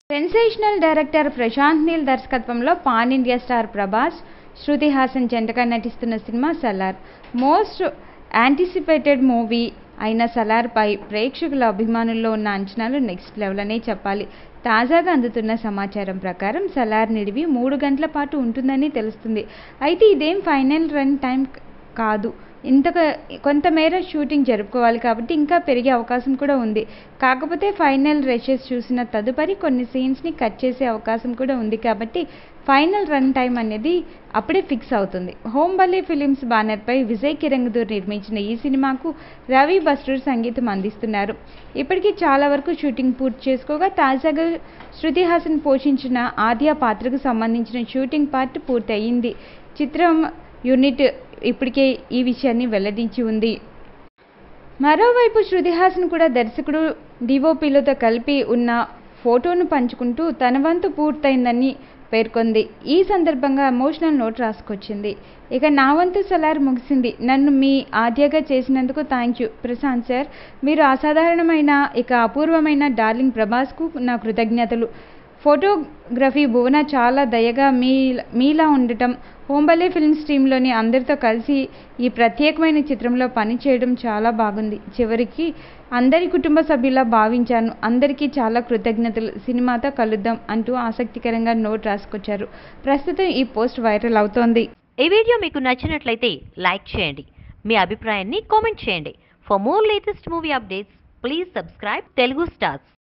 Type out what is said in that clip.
sensational director Prashanth Neel దర్శకత్వంలో pan India star Prabhas Shruti Haasan జంటగా నటిస్తున్న cinema Salaar most anticipated movie అయిన సలార్పై ప్రేక్షకుల అభిమానుల్లో ఉన్న అంచనాలు నెక్స్ట్ లెవెల్ అనే చెప్పాలి తాజాగా అందుతున్న సమాచారం ప్రకారం సలార్ నిడివి మూడు గంటల పాటు ఉంటుందని తెలుస్తుంది అయితే ఇదేం ఫైనల్ రన్ టైం కాదు ఇంత కొంతమేర షూటింగ్ జరుపుకోవాలి కాబట్టి ఇంకా పెరిగే అవకాశం కూడా ఉంది కాకపోతే ఫైనల్ రషెస్ చూసిన తదుపరి కొన్ని సీన్స్ని కట్ చేసే అవకాశం కూడా ఉంది కాబట్టి ఫైనల్ రన్ టైం అనేది అప్పుడే ఫిక్స్ అవుతుంది హోంబలి ఫిలిమ్స్ బ్యానర్పై విజయ్ కిరంగదూర్ నిర్మించిన ఈ సినిమాకు రవి బస్రూర్ సంగీతం అందిస్తున్నారు ఇప్పటికీ చాలా వరకు షూటింగ్ పూర్తి చేసుకోగా తాజాగా శృతి హాసన్ పోషించిన ఆద్య పాత్రకు సంబంధించిన షూటింగ్ పార్ట్ పూర్తి అయ్యింది చిత్రం యూనిట్ ఇప్పటికే ఈ విషయాన్ని వెల్లడించి ఉంది మరోవైపు శృతి హాసన్ కూడా దర్శకుడు డిఓపిలతో కలిపి ఉన్న ఫోటోను పంచుకుంటూ తన వంతు పూర్తయిందని పేర్కొంది ఈ సందర్భంగా ఎమోషనల్ నోట్ రాసుకొచ్చింది ఇక నా వంతు సలార్ ముగిసింది నన్ను మీ ఆద్యగా చేసినందుకు థ్యాంక్ యూ ప్రశాంత్ సార్ మీరు అసాధారణమైన ఇక అపూర్వమైన డార్లింగ్ ప్రభాస్కు నా కృతజ్ఞతలు ఫోటోగ్రఫీ భువన చాలా దయగా మీ మీలా ఉండటం హోంబలే ఫిల్మ్స్ టీంలోని అందరితో కలిసి ఈ ప్రత్యేకమైన చిత్రంలో పనిచేయడం చాలా బాగుంది చివరికి అందరి కుటుంబ సభ్యులా భావించాను అందరికీ చాలా కృతజ్ఞతలు సినిమాతో కలుద్దాం అంటూ ఆసక్తికరంగా నోట్ రాసుకొచ్చారు ప్రస్తుతం ఈ పోస్ట్ వైరల్ అవుతోంది ఈ వీడియో మీకు నచ్చినట్లయితే లైక్ చేయండి మీ అభిప్రాయాన్ని కామెంట్ చేయండి for more latest movie updates please subscribe Telugu stars